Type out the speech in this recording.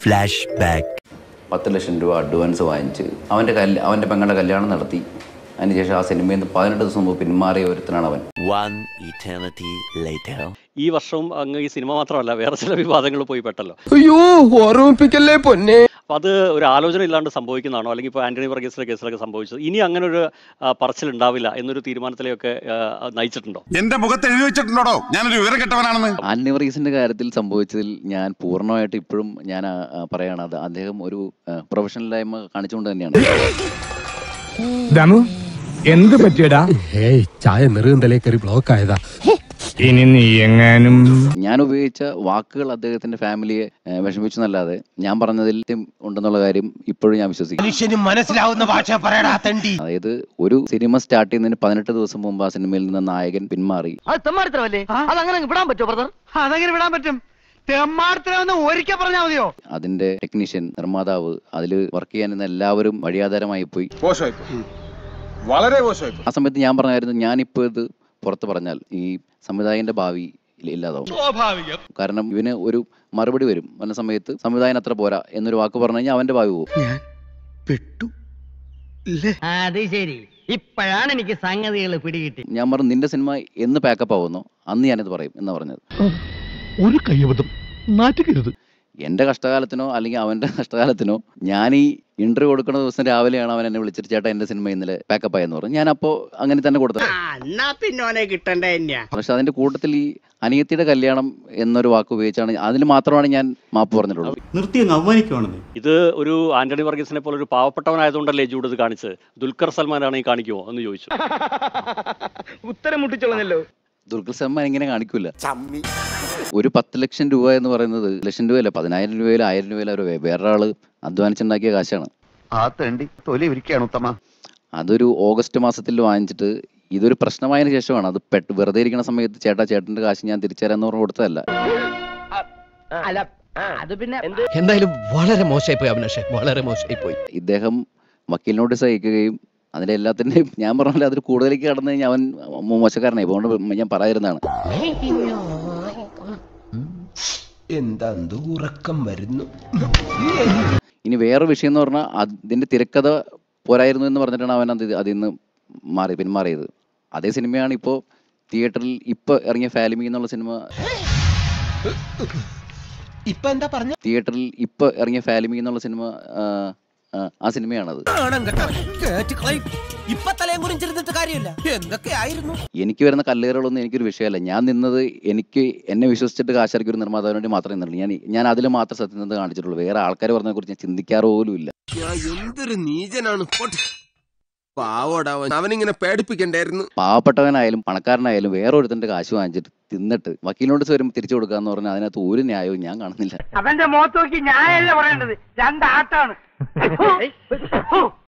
flash back പത്ത് ലക്ഷം രൂപ advance വാങ്ങിച്ച് അവൻ്റെ കല്യ അവൻ്റെ പെങ്ങളുടെ കല്യാണം നടത്തി അതിനുശേഷം ആ സിനിമയിൽ നിന്ന് പതിനെട്ട് ദിവസം മുമ്പ് പിന്മാറിയ ഒരുത്തനാണ് അവൻ വൺ ഇറ്റേണിറ്റി ലേറ്റർ ഈ വർഷവും അങ്ങ് ഈ സിനിമ മാത്രമല്ല വേറെ ചില വിവാദങ്ങൾ പോയി പെട്ടല്ലോ അയ്യോ ഓർമ്മിപ്പിക്കല്ലേ പൊന്നെ അപ്പോൾ അത് ഒരു ആലോചന ഇല്ലാണ്ട് സംഭവിക്കുന്നതാണോ അല്ലെങ്കിൽ ഇപ്പോൾ ആന്റണി വർഗീസിന്റെ കേസിലൊക്കെ സംഭവിച്ചത് ഇനി അങ്ങനെ ഒരു ആ, പറച്ചിൽ ഉണ്ടാവില്ല എന്നൊരു തീരുമാനത്തിലേക്ക് നയിച്ചിട്ടുണ്ടോ എന്റെ മുഖത്ത് എഴുതി വെച്ചിട്ടുണ്ടോ ഞാനൊരു വിവരം കെട്ടവനാണെന്ന് ആൻനിവറീസിന്റെ കാര്യത്തിൽ സംഭവിച്ചതിൽ ഞാൻ പൂർണ്ണമായിട്ട് ഇപ്പോഴും ഞാൻ ആ, ആ, പറയാണ് അത് അദ്ദേഹം ഒരു പ്രൊഫഷണലായ്മ കാണിച്ചുകൊണ്ട് തന്നെയാണ് ദമു എന്ത് പറ്റിയടാ ഏയ് ചായ നെറുകന്തലേ കയറി ബ്ലോക്ക് ആയതാ ഇനി നീ എങ്ങാനും ഞാൻ ഉപയോഗിച്ച വാക്കുകൾ അദ്ദേഹത്തിന്റെ ഫാമിലിയെ ഏ, വിഷമിച്ചെന്നല്ലാതെ ഞാൻ പറഞ്ഞതിൽ തെറ്റും ഉണ്ടെന്നുള്ള കാര്യം ഇപ്പോഴും ഞാൻ വിശ്വസിക്കുന്നു മനുഷ്യന് മനസ്സിലാവുന്ന ഭാഷ പറയടാ തണ്ടി അതായത് ഒരു സിനിമ സ്റ്റാർട്ട് ചെയ്യുന്നതിന് പതിനെട്ട് ദിവസം മുമ്പ് ആ സിനിമയിൽ നിന്ന് നായകൻ പിന്മാറി അത് തെമ്മാടിത്തരമല്ലേ അതങ്ങനെ അങ്ങ് വിടാൻ പറ്റുമോ ബ്രദർ അതങ്ങനെ വിടാൻ പറ്റും തെമ്മാടിത്തരം ഒരിക്കൽ പറഞ്ഞാൽ മതിയോ അതിന്റെ ടെക്നീഷ്യൻ നിർമ്മാതാവ് അതിൽ വർക്ക് ചെയ്യാനിരുന്ന എല്ലാവരും വഴിയാധാരമായി പോയി വളരെ മോശമായി ആ സമയത്ത് ഞാൻ പറഞ്ഞായിരുന്നു ഞാനിപ്പോൾ ഇത് പുറത്ത് പറഞ്ഞാൽ ഈ സംവിധായകന്റെ ഭാവി ഇല്ല- ഇല്ലാതാവും കാരണം ഇവന് ഒരു മറുപടി വരും വന്ന സമയത്ത് സംവിധായകൻ അത്ര പോരാ എന്നൊരു വാക്ക് പറഞ്ഞു കഴിഞ്ഞാൽ അവന്റെ ഭാവി പോകും പെട്ടു അത് ശരി ഇപ്പോഴാണ് എനിക്ക് സംഗതികൾ പിടികിട്ടി ഞാൻ പറഞ്ഞു നിന്റെ സിനിമ എന്ന് പാക്കപ്പ് ആവുന്നോ അന്ന് ഞാനിത് പറയും എന്നാ പറഞ്ഞത് ഒരു കയ്യബദ്ധം നാറ്റുകരുത് എന്റെ കഷ്ടകാലത്തിനോ അല്ലെങ്കിൽ അവന്റെ കഷ്ടകാലത്തിനോ ഞാൻ ഈ ഇന്റർവ്യൂ കൊടുക്കുന്ന ദിവസം രാവിലെയാണ് അവൻ എന്നെ വിളിച്ചിട്ട് ചേട്ടാ എന്റെ സിനിമ ഇന്നലെ പാക്കപ്പ് ആയെന്ന് പറഞ്ഞു ഞാൻ അപ്പോൾ അങ്ങനെ തന്നെ കൊടുത്തത് എന്നാ പിന്നോനെ കിട്ടണ്ട തന്നെയാ പക്ഷെ അതിന്റെ കൂട്ടത്തിൽ ഈ അനിയത്തിയുടെ കല്യാണം എന്നൊരു വാക്ക് ഉപയോഗിച്ചാണ് അതിൽ മാത്രമാണ് ഞാൻ മാപ്പ് പറഞ്ഞിട്ടുള്ളത് നിർത്തി അങ്ങ് അവമാനിക്കുവാണെന്നേ ഇത് ഒരു ആന്റണി വർഗീസിനെ പോലെ ഒരു പാവപ്പെട്ടവനായതുകൊണ്ടല്ലേ ജൂഡ് ഇത് കാണിച്ചത് ദുൽഖർ സൽമാനാണ് ഈ കാണിക്കുമോ എന്ന് ചോദിച്ചു ഉത്തരം മുട്ടിച്ചോളന്നല്ലോ ദുൽഖർ സൽമാൻ ഇങ്ങനെ കാണിക്കൂല ഒരു പത്ത് ലക്ഷം രൂപ എന്ന് പറയുന്നത് ലക്ഷം രൂപയല്ല പതിനായിരം രൂപയിലോ ആയിരം രൂപയിലോ ഒരു വേ- വേറൊരാള് അധ്വാനിച്ചുണ്ടാക്കിയ കാശാണ് ആ തേണ്ടി തൊലി ഇരിക്കുകയാണ് ഉത്തമ അതൊരു ഓഗസ്റ്റ് മാസത്തിൽ വാങ്ങിച്ചിട്ട് ഇതൊരു പ്രശ്നമായതിനു ശേഷമാണ് അത് പെട്ട് വെറുതെ ഇരിക്കുന്ന സമയത്ത് ചേട്ടാ ചേട്ടന്റെ കാശ് ഞാൻ തിരിച്ചുതരാന്ന് പറഞ്ഞ് കൊടുത്തതല്ല അല്ല അത് പിന്നെ എന്തായാലും വളരെ മോശമായി പോയി അഭിലാഷേ വളരെ മോശമായി പോയി ഇദ്ദേഹം വക്കീൽ നോട്ടീസ് അയക്കുകയും അതിന്റെ എല്ലാത്തിന്റെയും ഞാൻ പറഞ്ഞാൽ അതിൽ കൂടുതലേക്ക് കടന്നു കഴിഞ്ഞാൽ അവൻ മോ- മോശക്കാരനായി അതുകൊണ്ട് ഞാൻ പറയാതിരുന്നതാണ് എന്താ ഉറക്കം വരുന്നു ഇനി വേറെ വിഷയം എന്ന് പറഞ്ഞാൽ അതിന്റെ തിരക്കഥ പോരായിരുന്നു എന്ന് പറഞ്ഞിട്ടാണ് അവൻ അത് അതിൽ നിന്ന് മാറി പിന്മാറിയത് അതേ സിനിമയാണ് ഇപ്പോൾ തിയേറ്ററിൽ ഇപ്പോൾ ഇറങ്ങിയ ഫാലിമി എന്നുള്ള സിനിമ ഇപ്പൊ എന്താ പറഞ്ഞ തിയേറ്ററിൽ ഇപ്പോൾ ഇറങ്ങിയ ഫാലിമി എന്നുള്ള സിനിമ ആ, ആ, ആ സിനിമയാണത് ഇപ്പൊ തലയും കുറിച്ചിരുന്നിട്ട് കാര്യമില്ല എന്തൊക്കെ ആയിരുന്നു എനിക്ക് വരുന്ന കല്ലേറുകളൊന്നും എനിക്കൊരു വിഷയമല്ല ഞാൻ നിന്നത് എനിക്ക് എന്നെ വിശ്വസിച്ചിട്ട് കാശിറക്കി ഒരു നിർമ്മാതാവിന് വേണ്ടി മാത്രമേ നിന്നുള്ളൂ ഞാൻ ഞാൻ അതിൽ മാത്രം സത്യസന്ധത കാണിച്ചിട്ടുള്ളൂ വേറെ ആൾക്കാർ പറഞ്ഞതിനെ കുറിച്ച് ഞാൻ ചിന്തിക്കാറ് പോലും ഇല്ല എന്തൊരു നീചനാണ് പാവോടാ അവനിങ്ങനെ പേടിപ്പിക്കണ്ടായിരുന്നു പാവപ്പെട്ടവനായാലും പണക്കാരനായാലും വേറെ ഒരുത്തന്റെ കാശ് വാങ്ങിച്ചിട്ട് തിന്നിട്ട് വക്കീൽ നോട്ടീസ് വരുമ്പോൾ തിരിച്ചു കൊടുക്കാന്ന് പറഞ്ഞാൽ അതിനകത്ത് ഒരു ന്യായവും ഞാൻ കാണുന്നില്ല അവന്റെ മുഖത്ത് നോക്കി ഞാനല്ല പറയേണ്ടത് രണ്ടാട്ടാണ്